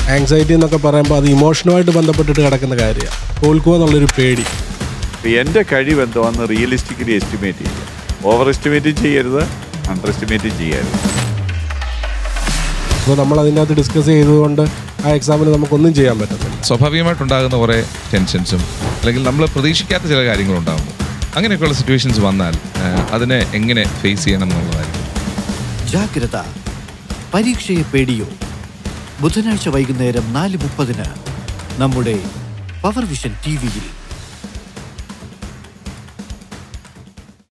anxiety എന്നൊക്കെ പറയുമ്പോൾ അത് ഇമോഷനുമായിട്ട് ബന്ധപ്പെട്ടിട്ട് കിടക്കുന്ന കാര്യമാണ് തോൽക്കുക എന്നുള്ളൊരു പേടി ഇപ്പൊ എൻ്റെ കഴിവ് എന്തുവാന്ന് റിയലിസ്റ്റിക്കലി എസ്റ്റിമേറ്റ് ചെയ്യുക ഓവർ എസ്റ്റിമേറ്റ് ചെയ്യരുത് അണ്ടർ എസ്റ്റിമേറ്റ് ചെയ്യരുത് അപ്പോൾ നമ്മൾ അതിൻ്റെ അകത്ത് ഡിസ്കസ് ചെയ്തുകൊണ്ട് ആ എക്സാമിന് നമുക്കൊന്നും ചെയ്യാൻ പറ്റത്തില്ല സ്വാഭാവികമായിട്ടുണ്ടാകുന്ന കുറേ ടെൻഷൻസും അല്ലെങ്കിൽ നമ്മൾ പ്രതീക്ഷിക്കാത്ത ചില കാര്യങ്ങളുണ്ടാകുന്നു അങ്ങനെയൊക്കെയുള്ള സിറ്റുവേഷൻസ് വന്നാൽ ആ, അതിനെ എങ്ങനെ ഫേസ് ചെയ്യണം എന്നുള്ളതായിരിക്കും ജാഗ്രത പരീക്ഷയെ പേടിയോ ബുധനാഴ്ച വൈകുന്നേരം നാല് മുപ്പതിന് നമ്മുടെ പവർ വിഷൻ ടി വിയിൽ